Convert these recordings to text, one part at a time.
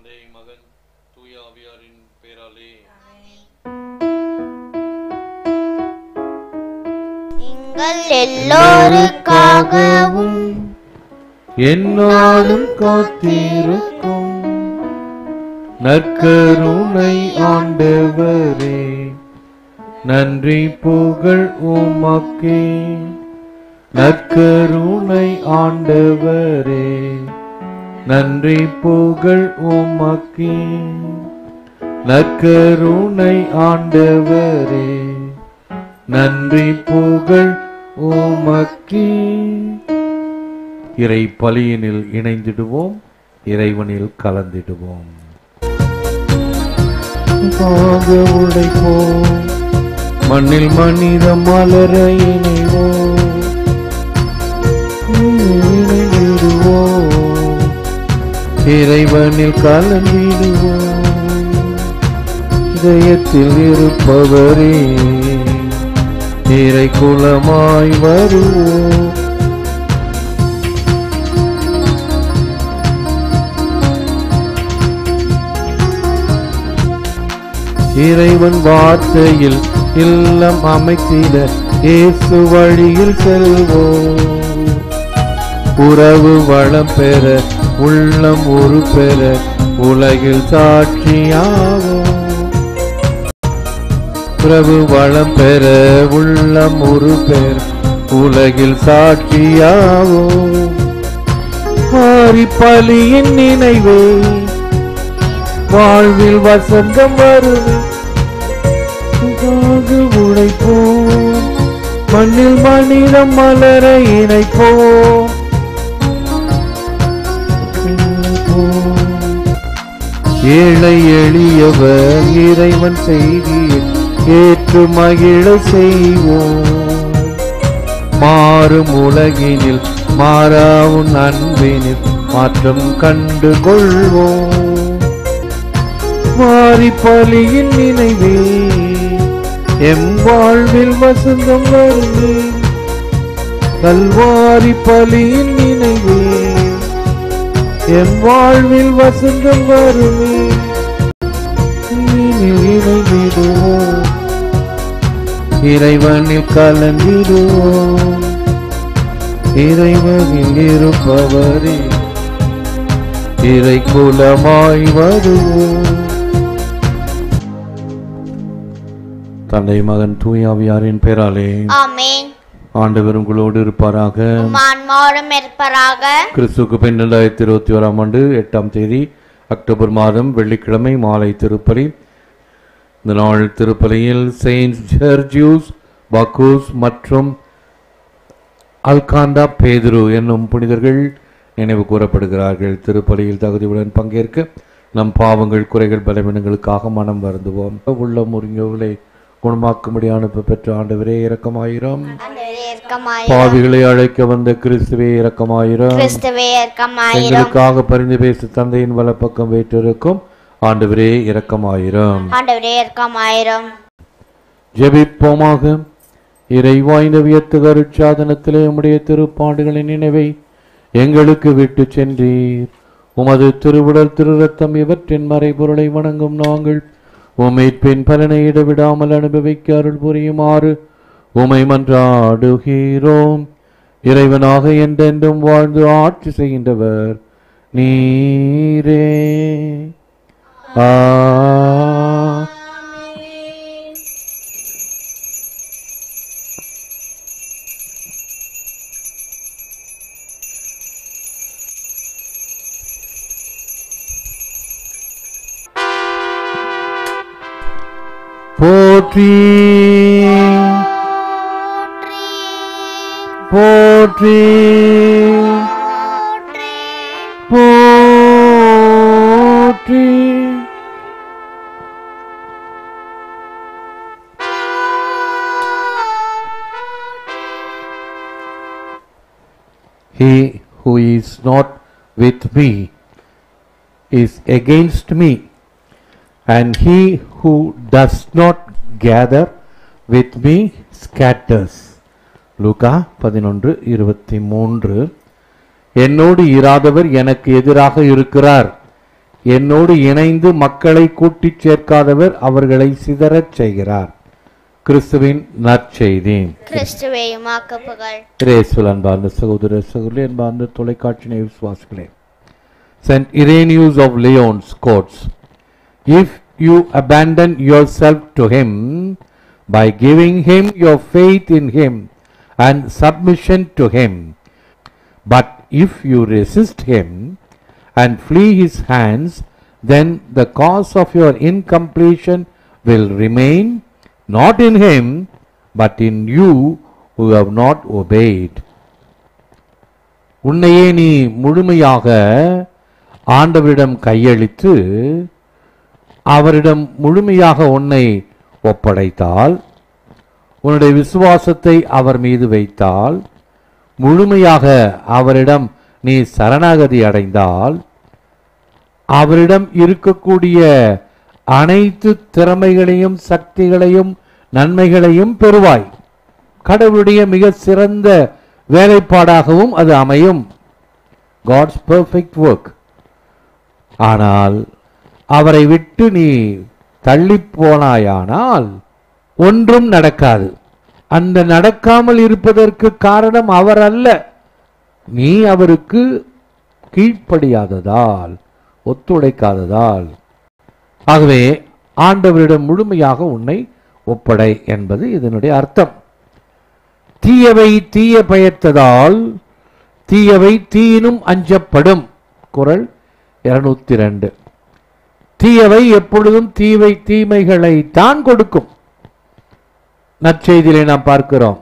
தந்தை மகன் தூய ஆவியாரின் பேராலே எங்கள் எல்லோருக்காகவும் என்னாலும் காத்திருக்கும் நற்கருணை ஆண்டவரே நன்றி புகழ் உமக்கே நற்கருணை ஆண்டவரே நன்றி புகழ் உமக்கே நற்கருணை ஆண்டவரே நன்றி புகழ் உமக்கே இறை பலியினில் இணைந்திடுவோம் இறைவனில் கலந்திடுவோம் பாக உடைப்போம் மண்ணில் மனித மலர இணைவோம் இணைந்திடுவோம் இறைவனில் கலந்திடுவோம் இதயத்தில் இருப்பவரே இறை குலமாய் வருவோம் இறைவன் வார்த்தையில் இல்லம் அமைத்திட இயேசு வழியில் செல்வோம் உறவு வளம் பெற உள்ளம் ஒரு பெற உலகில் சாட்சியாவோம் உறவு வளம் பெற உள்ளம் ஒரு பெற உலகில் சாட்சியாவோம் மாறி பலியின் நினைவே வாழ்வில் வசந்தம் வருமே உதாக உழைப்போம் மண்ணில் மனிதம் மலர இணைப்போம் ஏழை எளியவர் இறைவன் செய்தியை ஏற்று மகிழ செய்வோம் மாறும் உலகினில் மாறாவும் அன்பினில் மாற்றம் கண்டு கொள்வோம் மாறி பலியின் நினைவே எம் வாழ்வில் வசந்தம் வருமே கல்வாரி பலியின் நினைவே எம் வாழ்வில் வசந்தம் வருமே இனிமேல் இணைந்திடுவோம் இறைவனில் கலந்திடுவோம் இறைவனில் இருப்பவரே இறை குலமாய் வருவோம் தந்தை மகன் தூயாவியாரின் பேராலே ஆமென் ஆண்டவர் உங்களோடு இருப்பாராக உம் ஆன்மாவோடும் இருப்பராக கிறிஸ்துக்கு பின் ரெண்டாயிரத்தி இருபத்தி ஓராம் ஆண்டு எட்டாம் தேதி அக்டோபர் மாதம் வெள்ளிக்கிழமை மாலை திருப்பலி இந்த நாள் திருப்பலியில் செயின்ட் ஜெர்ஜியூஸ் பக்கூஸ் மற்றும் அல்காண்டா பேதுரு என்னும் புனிதர்கள் நினைவு கூறப்படுகிறார்கள் திருப்பலியில் தகுதியுடன் பங்கேற்க நம் பாவங்கள் குறைகள் பலவீனங்களுக்காக மனம் வருந்துவோம் உள்ள முறிஞ்சவர்களை குணமாக்கும்படி அனுப்ப பெற்ற ஆண்டவரே இரக்கமாயிரம் ஆண்டவரே இரக்கமாயிரம் பாவிகளை அழைக்க வந்த கிறிஸ்துவே இரக்கமாயிரம் கிறிஸ்துவே இரக்கமாயிரம் எங்களுக்காக பரிந்து பேச தந்தையின் வலப்பக்கம் வீற்றிருக்கும் ஆண்டவரே இரக்கமாயிரம் ஆண்டவரே இரக்கமாயிரம் ஜெபிப்போமாக இறைவாய்ந்த வியத்து கருட்சாதனத்திலே உம்முடைய திருப்பாடுகளின் நினைவை எங்களுக்கு விட்டு சென்றீர் உமது திருவுடல் திருரத்தம் இவற்றின் மறைபொருளை வணங்கும் நாங்கள் உமை பின் பலனை இடவிடாமல் அனுபவிக்க அருள் புரியுமாறு உமை மன்றாடுகிறோம் இறைவனாக என்றென்றும் வாழ்ந்து ஆட்சி செய்கின்றவர் நீரே ஆ போற்றி போற்றி போற்றி He who is not with me is against me, and he who does not gather with me scatters. லூகா பதினொன்று இருபத்தி மூன்று என்னோடு இராதவர் எனக்கு எதிராக இருக்கிறார் என்னோடு இணைந்து மக்களை கூட்டிச் சேர்க்காதவர் அவர்களை சிதறச் செய்கிறார் கிறிஸ்துவின் நற்செய்தி கிறிஸ்துவே உமாக்கு புகழ் ரேசுல் அன்பார்ந்த சகோதர சகோதரி அன்பார்ந்த தொலைக்காட்சி நேய விசுவாசிகளே saint Irenaeus of Lyons quotes if you abandon yourself to him by giving him your faith in him and submission to him but if you resist him and flee his hands then the cause of your incompletion will remain not in him but in you who have not obeyed உன்னையே நீ முழுமையாக ஆண்டவரிடம் கையளித்து அவரிடம் முழுமையாக உன்னை ஒப்படைத்தால் உன்னுடைய விசுவாசத்தை அவர் மீது வைத்தால் முழுமையாக அவரிடம் நீ சரணாகதி அடைந்தால் அவரிடம் இருக்கக்கூடிய அனைத்து திறமைகளையும் சக்திகளையும் நன்மைகளையும் பெறுவாய் கடவுளுடைய மிக சிறந்த வேலைப்பாடாகவும் அது அமையும் காட்ஸ் பெர்ஃபெக்ட் ஒர்க் ஆனால் அவரை விட்டு நீ தள்ளிப் போனாயானால் ஒன்றும் நடக்காது அந்த நடக்காமல் இருப்பதற்கு காரணம் அவர் அல்ல நீ அவருக்கு கீழ்ப்படியாததால் ஒத்துழைக்காததால் ஆகவே ஆண்டவரிடம் முழுமையாக உன்னை ஒப்படை என்பது இதனுடைய அர்த்தம் தீயவை தீய பயத்ததால் தீயவை தீயினும் அஞ்சப்படும் குரல் இருநூத்தி ரெண்டு தீயவை எப்பொழுதும் தீவை தீமைகளை தான் கொடுக்கும் நற்செய்தியிலே நாம் பார்க்கிறோம்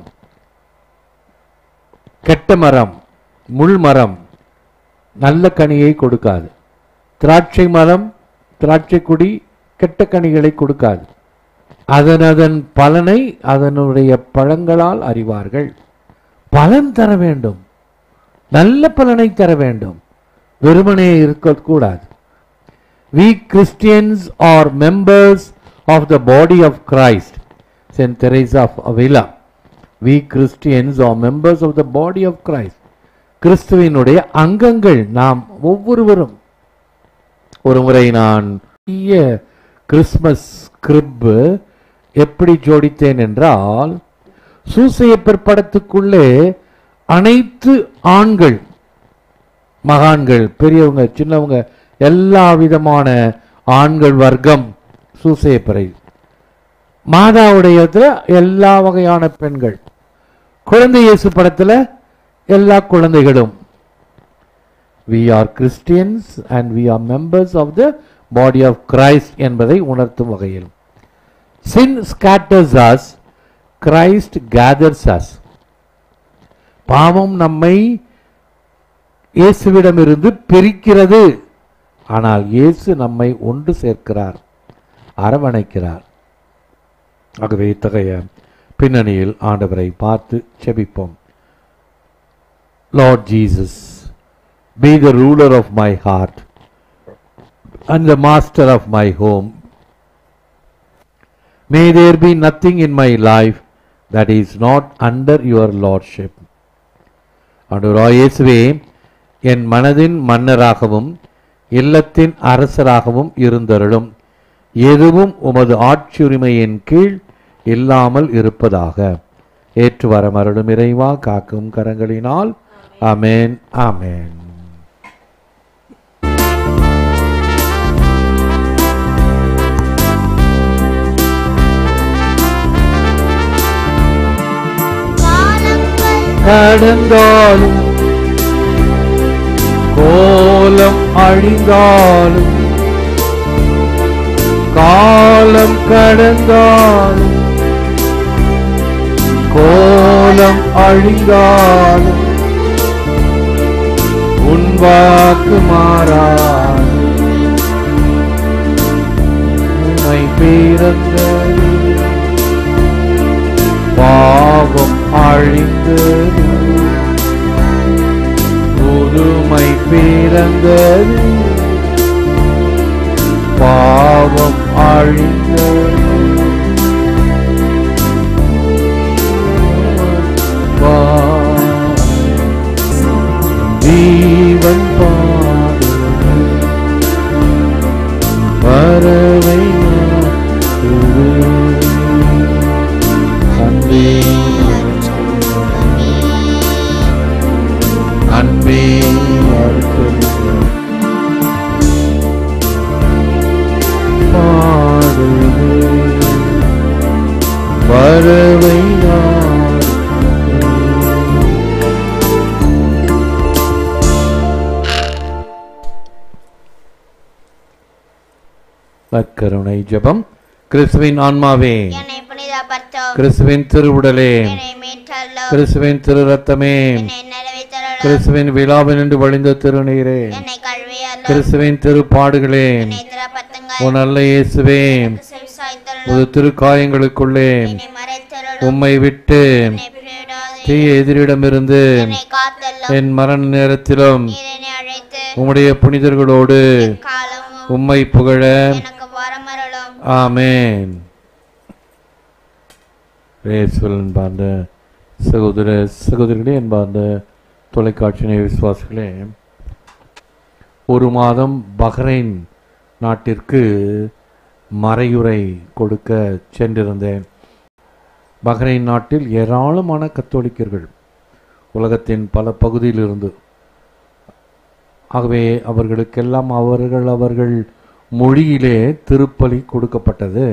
கெட்ட மரம் முள் மரம் நல்ல கனியை கொடுக்காது திராட்சை மரம் திராட்சை கொடி கெட்ட கனிகளை கொடுக்காது அதன் அதன் பலனை அதனுடைய பழங்களால் அறிவார்கள் பலன் தர வேண்டும் நல்ல பலனை தர வேண்டும் வெறுமனே இருக்கக்கூடாது we Christians are members of the body of Christ. Saint Teresa of Avila. We Christians are members of the body of Christ. கிறிஸ்துவினுடைய அங்கங்கள் நாம் ஒவ்வொருவரும் ஒரு முறை நான் பெரிய கிறிஸ்மஸ் கிரிப் எப்படி ஜோடித்தேன் என்றால் சூசையப்பர் படத்துக்குள்ளே அனைத்து ஆண்கள் மகான்கள் பெரியவங்க சின்னவங்க எல்லா விதமான ஆண்கள் வர்க்கம் சூசையப்பறை மாதாவுடையதுல எல்லா வகையான பெண்கள் குழந்தை இயேசு படத்துல எல்லா குழந்தைகளும் we are christians and we are members of the body of christ என்பதை உணர்த்தும் வகையில் sin scatters us christ gathers us பாவம் நம்மை இயேசுவிடமிருந்து பிரிக்கிறது ஆனால் இயேசு நம்மை ஒன்று சேர்க்கிறார் அரவணைக்கிறார் ஆகவே இத்தகைய பின்னணியில் ஆண்டவரை பார்த்து செபிப்போம் Lord Jesus be the ruler of my heart and the master of my home may there be nothing in my life that is not under your lordship ஆண்டவராய் இயேசுவே என் மனதின் மன்னராகவும் இல்லத்தின் அரசராகவும் இருந்தருளும் எதுவும் உமது ஆட்சியுரிமையின் கீழ் இல்லாமல் இருப்பதாக ஏற்று வர மருளும் இறைவா காக்கும் கரங்களினால் அமேன் ஆமேன் கடந்தாலும் கோலம் அழிந்தாலும் காலம் கடந்தாலும் கோலம் அழிந்தாலும் உன் வாக்கு மாறாது உமை பிறந்தது பாவம் அழிந்தது புதுமை பிறந்தது பாவம் அழிந்தது வா- ஜீவன் பாடு நற்கருணை ஜெபம் கிறிஸ்துவின் ஆன்மாவே என்னை புனிதப்படுத்தும் கிறிஸ்துவின் திருவுடலே என்னை மீட்டல்லும் கிறிஸ்துவின் திரு ரத்தமே என்னை நிறைவேற்றலும் கிறிஸ்துவின் விழாவினின்று வழிந்த திருநீரே என்னை கல்வியல்லும் கிறிஸ்துவின் திருப்பாடுகளே என்னை திறப்பத்துங்கள் உன் நல்ல இயேசுவே செவிசாய்த்தருளும் உது திருக்காயங்களுக்குள்ளே என்னை மறைத்தருளும் உம்மை விட்டு என்னை பிரிவிடாதே தீய எதிரிடமிருந்து என்னை காத்தல்லும் என் மரண நேரத்திலும் நீர் என்னை அழைத்து உம்முடைய புனிதர்களோடு காலமும் உம்மை புகழ எனக்கு வரமருளும் ஆமென் இயேசுவில் அன்பார்ந்த சகோதர சகோதரிகளே அன்பார்ந்த தொலைக்காட்சி நேய விசுவாசிகளே ஒரு மாதம் பஹ்ரைன் நாட்டிற்கு மறையுரை கொடுக்க சென்றிருந்தேன் பஹ்ரைன் நாட்டில் ஏராளமான கத்தோலிக்கர்கள் உலகத்தின் பல பகுதியிலிருந்து ஆகவே அவர்களுக்கெல்லாம் அவர்கள் அவர்கள் மொழியிலே திருப்பலி கொடுக்கப்பட்டது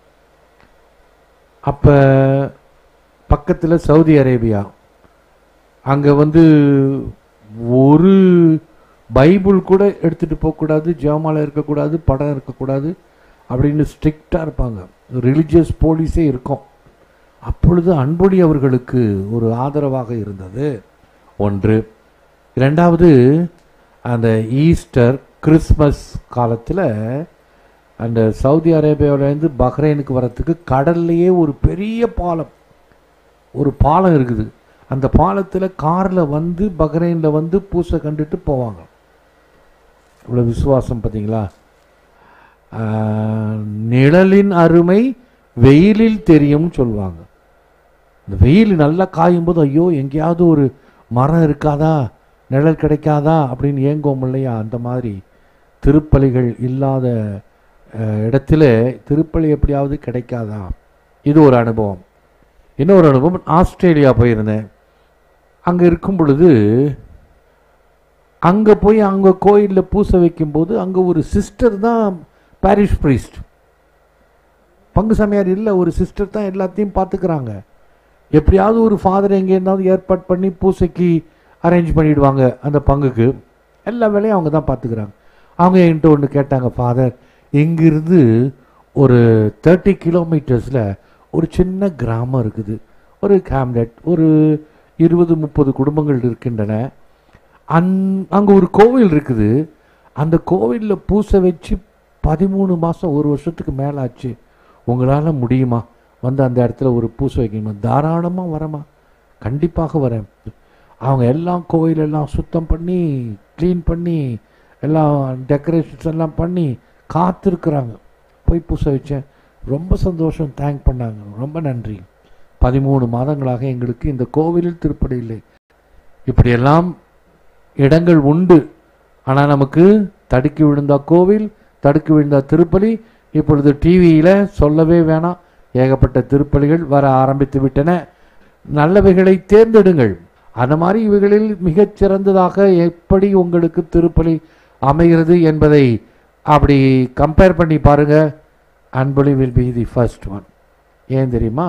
அப்ப பக்கத்துல சவுதி அரேபியா அங்க வந்து ஒரு பைபிள் கூட எடுத்துட்டு போகக்கூடாது ஜாமால இருக்கக்கூடாது படம் இருக்கக்கூடாது அப்படின்னு ஸ்ட்ரிக்டா இருப்பாங்க ரிலிஜியஸ் போலீஸே இருக்கும் அப்பொழுது அன்பொழி அவர்களுக்கு ஒரு ஆதரவாக இருந்தது ஒன்று இரண்டாவது அந்த ஈஸ்டர் கிறிஸ்மஸ் காலத்தில் அந்த சவுதி அரேபியாவிலேருந்து பஹ்ரைனுக்கு வரத்துக்கு கடல்லையே ஒரு பெரிய பாலம் ஒரு பாலம் இருக்குது அந்த பாலத்தில் காரில் வந்து பஹ்ரைனில் வந்து பூசை கண்டுட்டு போவாங்க இவ்வளோ விசுவாசம் பார்த்தீங்களா ஆஹ், நிழலின் அருமை வெயிலில் தெரியும்னு சொல்லுவாங்க இந்த வெயில் நல்லா காயும் போது ஐயோ எங்கேயாவது ஒரு மரம் இருக்காதா நிழல் கிடைக்காதா அப்படின்னு ஏங்குவோம் இல்லையா அந்த மாதிரி திருப்பலிகள் இல்லாத அஹ், இடத்துல திருப்பலி எப்படியாவது கிடைக்காதா இது ஒரு அனுபவம் இன்னொரு அனுபவம் ஆஸ்திரேலியா போயிருந்தேன் அங்கே இருக்கும் பொழுது அங்கே போய் அங்கே கோயிலில் பூசை வைக்கும்போது அங்கே ஒரு சிஸ்டர் தான் பாரிஷ் priest பங்கு சமையார் இல்லை ஒரு சிஸ்டர் தான் எல்லாத்தையும் பார்த்துக்கிறாங்க எப்படியாவது ஒரு ஃபாதர் எங்கே இருந்தாவது ஏற்பாடு பண்ணி பூசைக்கு அரேஞ்ச் பண்ணிடுவாங்க அந்த பங்குக்கு எல்லா வேலையும் அவங்க தான் பார்த்துக்கிறாங்க அவங்க என்கிட்ட ஒன்று கேட்டாங்க ஃபாதர் இங்கிருந்து ஒரு தேர்ட்டி கிலோமீட்டர்ஸில் ஒரு சின்ன கிராமம் இருக்குது ஒரு ஹேம்லெட் ஒரு இருபது முப்பது குடும்பங்கள் இருக்கின்றன அந் அங்கே ஒரு கோவில் இருக்குது அந்த கோவிலில் பூசை வச்சு பதிமூணு மாதம் ஒரு வருஷத்துக்கு மேலே ஆச்சு உங்களால் முடியுமா வந்து அந்த இடத்துல ஒரு பூசை வைக்கணுமா தாராளமாக வரமா கண்டிப்பாக வரேன் அவங்க எல்லாம் கோயிலெல்லாம் சுத்தம் பண்ணி க்ளீன் பண்ணி எல்லாம் டெக்கரேஷன்ஸ் எல்லாம் பண்ணி காத்திருக்கிறாங்க போய் பூசை வச்சேன் ரொம்ப சந்தோஷம் தேங்க் பண்ணாங்க ரொம்ப நன்றி பதிமூணு மாதங்களாக எங்களுக்கு இந்த கோவிலில் திருப்படி இல்லை இப்படியெல்லாம் இடங்கள் உண்டு ஆனால் நமக்கு தடுக்கி விழுந்தா கோவில் தடுக்கி விழுந்தா திருப்பலி இப்பொழுது டிவியில் சொல்லவே வேணாம் ஏகப்பட்ட திருப்பலிகள் வர ஆரம்பித்து விட்டன நல்லவைகளை தேர்ந்தெடுங்கள் அந்த மாதிரி இவைகளில் மிகச் சிறந்ததாக எப்படி உங்களுக்கு திருப்பலி அமைகிறது என்பதை அப்படி கம்பேர் பண்ணி பாருங்க Anboli will be the first one ஏன் தெரியுமா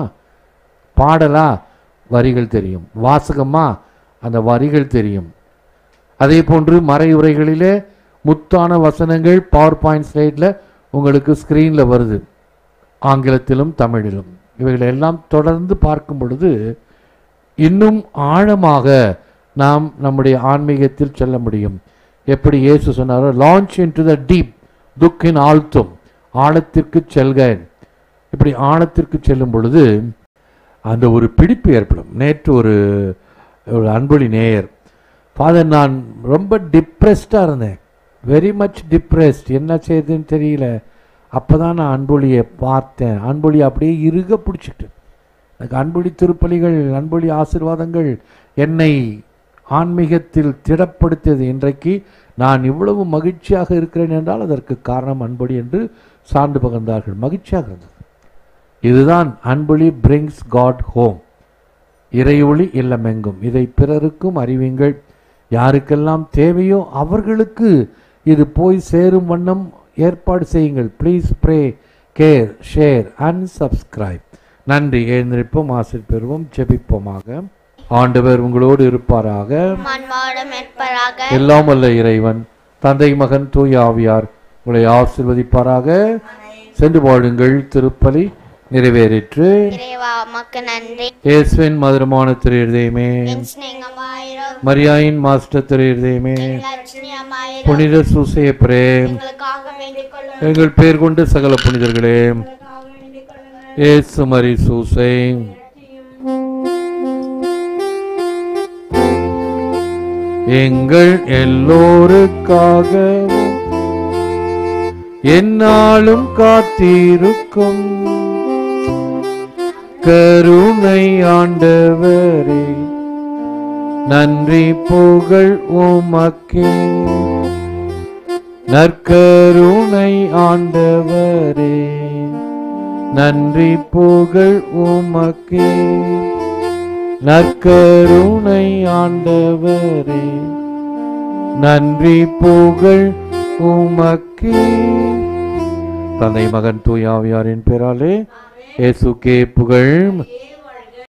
பாடலா வரிகள் தெரியும் வாசகமா அந்த வரிகள் தெரியும் அதே போன்று மறையுரைகளிலே முத்தான வசனங்கள் பவர் பாயிண்ட் ஸ்லைடில் உங்களுக்கு ஸ்க்ரீனில் வருது ஆங்கிலத்திலும் தமிழிலும் இவைகளை எல்லாம் தொடர்ந்து பார்க்கும் பொழுது இன்னும் ஆழமாக நாம் நம்முடைய ஆன்மீகத்தில் செல்ல முடியும் எப்படி இயேசு சொன்னாரோ லான்ச் இன்டு த டீப் துக்கின் ஆழ்த்தும் ஆழத்திற்கு செல்க இப்படி ஆழத்திற்கு செல்லும் பொழுது அந்த ஒரு பிடிப்பு ஏற்படும் நேற்று ஒரு ஒரு அன்பொழி நேயர் ஃபாதர் நான் ரொம்ப டிப்ரெஸ்டாக இருந்தேன் வெரி மச் டிப்ரெஸ்ட் என்ன செய்யுதுன்னு தெரியல அப்போ தான் நான் அன்பொழியை பார்த்தேன் அன்பொழியை அப்படியே இறுக பிடிச்சிட்டேன் எனக்கு அன்பொழி திருப்பலிகள் அன்பொழி ஆசீர்வாதங்கள் என்னை ஆன்மீகத்தில் திடப்படுத்தியது இன்றைக்கு நான் இவ்வளவு மகிழ்ச்சியாக இருக்கிறேன் என்றால் அதற்கு காரணம் அன்பொழி என்று சான்று பகர்ந்தார்கள் மகிழ்ச்சியாக இருந்தது இதுதான் அன்பொழி பிரிங்ஸ் காட் ஹோம் இறையொளி இல்லமெங்கும் இதை பிறருக்கும் அறிவிங்கள் யாருக்கெல்லாம் தேவையோ அவர்களுக்கு இது போய் சேரும் வண்ணம் ஏற்பாடு செய்யுங்கள் please pray care share and subscribe நன்றி எழுந்திருப்போம் ஆசிர் பெறுவோம் ஜெபிப்போமாக ஆண்டவர் உங்களோடு இருப்பாராக மண்மாடு மெற்பராக எல்லாம் வல்ல இறைவன் தந்தை மகன் தூய ஆவியார் உங்களை ஆசிர்வதிப்பாராக சென்று வாழுங்கள் திருப்பலி நிறைவேறிற்று இறைவா உமக்கு நன்றி இயேசுவின் மதுரமான திரு இருதயமே என் சிநேகமாயிரும் மரியாயின் மாஸ்டர் திரு இருதயமே லட்சுமியமாயிரும் புனித சூசைய பிரேம் எங்களுக்காக வேண்டிக் கொள்ளும் எங்கள் பேர் கொண்டு சகல புனிதர்களே இயேசு மரி சூசை எங்கள் எல்லோருக்காகவும் என்னாலும் காத்திருக்கும் கருணை ஆண்டவரே நன்றி புகழ் உமக்கே நற்கருணை ஆண்டவரே நன்றி புகழ் உமக்கே நற்கருணை ஆண்டவரே நன்றி புகழ் உமக்கே தந்தை மகன் தூயாவியாரின் பெயராலே இயேசுக்கே புகழ்